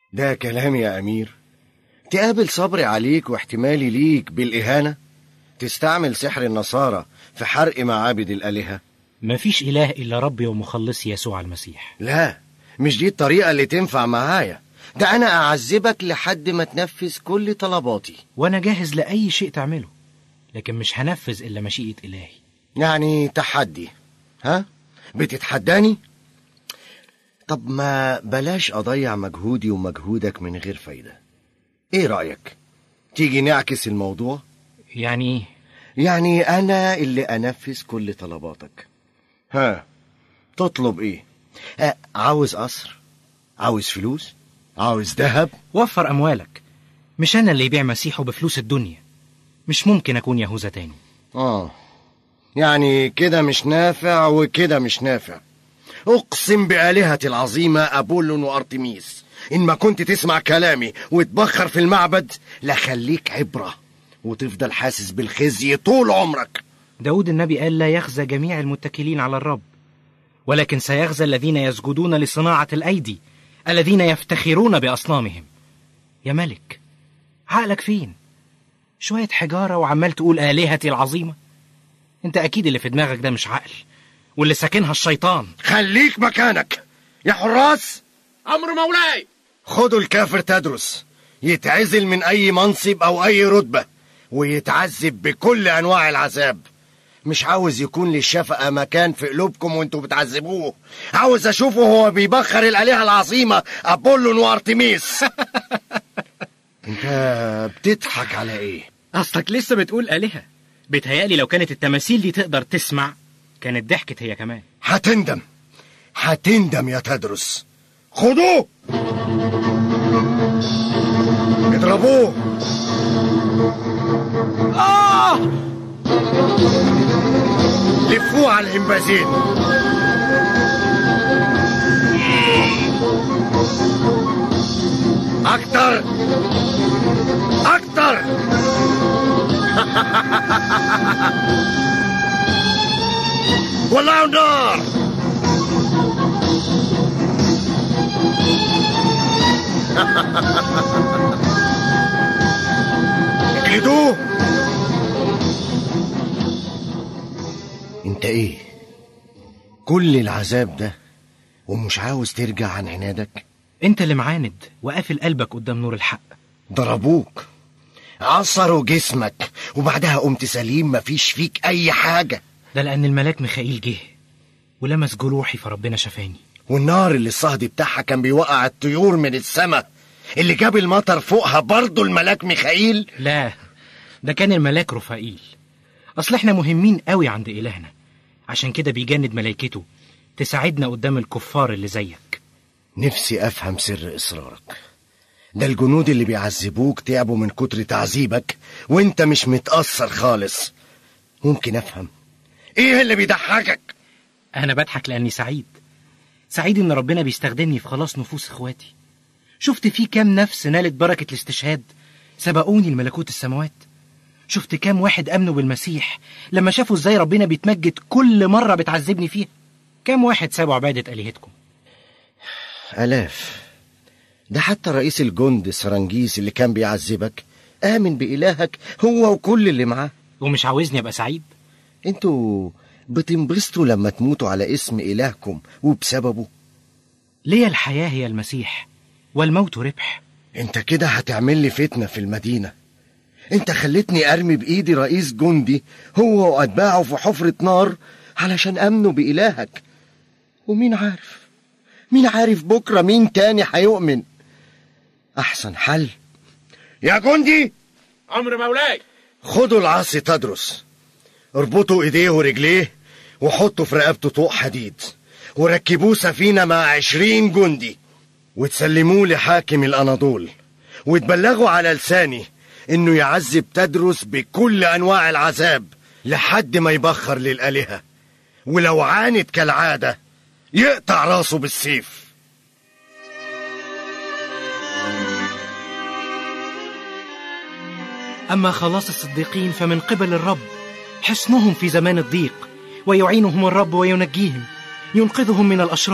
ده كلام يا أمير تقابل صبري عليك واحتمالي ليك بالإهانة تستعمل سحر النصارى في حرق معابد الآلهة مفيش إله إلا ربي ومخلصي يسوع المسيح لا مش دي الطريقة اللي تنفع معايا ده أنا أعذبك لحد ما تنفذ كل طلباتي وأنا جاهز لأي شيء تعمله لكن مش هنفذ إلا مشيئة إلهي يعني تحدي ها بتتحداني طب ما بلاش أضيع مجهودي ومجهودك من غير فايدة إيه رأيك تيجي نعكس الموضوع يعني إيه؟ يعني أنا اللي أنفذ كل طلباتك ها تطلب إيه أه عاوز قصر عاوز فلوس عاوز ذهب وفر أموالك مش أنا اللي يبيع مسيحه بفلوس الدنيا مش ممكن أكون يهوذا تاني آه يعني كده مش نافع وكده مش نافع أقسم بآلهتي العظيمة أبولون وأرتميس إن ما كنت تسمع كلامي وتبخر في المعبد لخليك عبرة وتفضل حاسس بالخزي طول عمرك داود النبي قال لا يخزى جميع المتكلين على الرب ولكن سيخزى الذين يسجدون لصناعة الأيدي الذين يفتخرون بأصنامهم يا ملك عقلك فين شوية حجارة وعمال تقول آلهتي العظيمة انت أكيد اللي في دماغك ده مش عقل واللي ساكنها الشيطان خليك مكانك يا حراس أمر مولاي خدوا الكافر تدرس يتعزل من أي منصب أو أي رتبة ويتعذب بكل أنواع العذاب مش عاوز يكون للشفقة مكان في قلوبكم وانتوا بتعذبوه عاوز أشوفه هو بيبخر الآلهة العظيمة أبولون وأرتميس انت بتضحك على ايه أصلك لسه بتقول آلهة بتهيألي لو كانت التماثيل دي تقدر تسمع كانت ضحكت هي كمان هتندم هتندم يا تدرس خدوه اضربوه آه لفوه على الإنبازين أكتر أكتر ولعوا النار اجلدوه انت ايه كل العذاب ده ومش عاوز ترجع عن عنادك انت اللي معاند وقافل قلبك قدام نور الحق ضربوك عصروا جسمك وبعدها قمت سليم مفيش فيك اي حاجة ده لأن الملاك ميخائيل جه ولمس جروحي فربنا شفاني والنار اللي الصهد بتاعها كان بيوقع الطيور من السماء اللي جاب المطر فوقها برضه الملاك ميخائيل لا ده كان الملاك رفائيل أصل احنا مهمين قوي عند إلهنا عشان كده بيجند ملايكته تساعدنا قدام الكفار اللي زيك نفسي افهم سر اصرارك ده الجنود اللي بيعذبوك تعبوا من كتر تعذيبك وانت مش متأثر خالص ممكن افهم ايه اللي بيضحكك أنا بضحك لأني سعيد سعيد إن ربنا بيستخدمني في خلاص نفوس إخواتي شفت في كام نفس نالت بركة الاستشهاد سبقوني لملكوت السماوات شفت كام واحد أمنوا بالمسيح لما شافوا إزاي ربنا بيتمجد كل مرة بتعذبني فيها كام واحد سابوا عبادة آلهتكم آلاف ده حتى رئيس الجند سرنجيس اللي كان بيعذبك آمن بإلهك هو وكل اللي معاه ومش عاوزني أبقى سعيد انتوا بتنبسطوا لما تموتوا على اسم إلهكم وبسببه ليا الحياة هي المسيح والموت ربح انت كده هتعمل لي فتنة في المدينة انت خلتني ارمي بايدي رئيس جندي هو واتباعه في حفرة نار علشان امنوا بإلهك ومين عارف مين عارف بكرة مين تاني هيؤمن احسن حل يا جندي أمر مولاي خدوا العصي تدرس اربطوا ايديه ورجليه وحطوا في رقبته طوق حديد وركبوه سفينة مع عشرين جندي وتسلموه لحاكم الأناضول وتبلغوا على لساني إنه يعذب تدرس بكل أنواع العذاب لحد ما يبخر للآلهة ولو عاند كالعادة يقطع راسه بالسيف أما خلاص الصديقين فمن قبل الرب حصنهم في زمان الضيق ويعينهم الرب وينجيهم ينقذهم من الأشرار